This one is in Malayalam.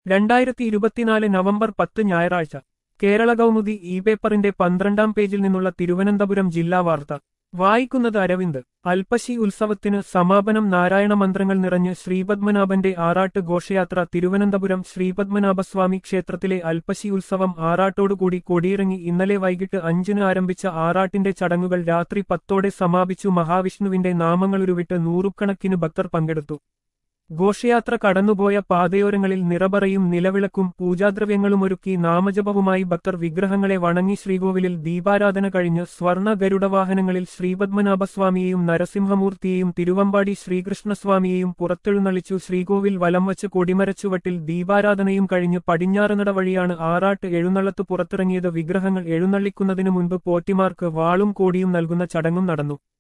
രണ്ടായിരത്തി ഇരുപത്തിനാല് നവംബർ പത്ത് ഞായറാഴ്ച കേരള കൗമുദി ഇ പേപ്പറിന്റെ പന്ത്രണ്ടാം പേജിൽ നിന്നുള്ള തിരുവനന്തപുരം ജില്ലാ വാർത്ത വായിക്കുന്നത് അരവിന്ദ് അൽപ്പശി ഉത്സവത്തിന് സമാപനം നാരായണ മന്ത്രങ്ങൾ നിറഞ്ഞ് ശ്രീപത്മനാഭന്റെ ആറാട്ട് ഘോഷയാത്ര തിരുവനന്തപുരം ശ്രീപത്മനാഭസ്വാമി ക്ഷേത്രത്തിലെ അൽപ്പശി ഉത്സവം ആറാട്ടോടുകൂടി കൊടിയിറങ്ങി ഇന്നലെ വൈകിട്ട് അഞ്ചിന് ആരംഭിച്ച ആറാട്ടിന്റെ ചടങ്ങുകൾ രാത്രി പത്തോടെ സമാപിച്ചു മഹാവിഷ്ണുവിന്റെ നാമങ്ങളുരുവിട്ട് നൂറുകണക്കിന് ഭക്തർ പങ്കെടുത്തു ഘോഷയാത്ര കടന്നുപോയ പാതയോരങ്ങളിൽ നിറബറയും നിലവിളക്കും പൂജാദ്രവ്യങ്ങളുമൊരുക്കി നാമജപവുമായി ഭക്തർ വിഗ്രഹങ്ങളെ വണങ്ങി ശ്രീകോവിലിൽ ദീപാരാധന കഴിഞ്ഞ് സ്വർണ്ണ ഗരുഡവാഹനങ്ങളിൽ ശ്രീപത്മനാഭസ്വാമിയെയും നരസിംഹമൂർത്തിയെയും തിരുവമ്പാടി ശ്രീകൃഷ്ണസ്വാമിയെയും പുറത്തെഴുന്നള്ളിച്ചു ശ്രീകോവിൽ വലം വച്ച് കൊടിമരച്ചുവട്ടിൽ ദീപാരാധനയും കഴിഞ്ഞ് പടിഞ്ഞാറനട വഴിയാണ് ആറാട്ട് എഴുന്നള്ളത്ത് പുറത്തിറങ്ങിയത് വിഗ്രഹങ്ങൾ എഴുന്നള്ളിക്കുന്നതിനു മുൻപ് പോറ്റിമാർക്ക് വാളും കോടിയും നൽകുന്ന ചടങ്ങും നടന്നു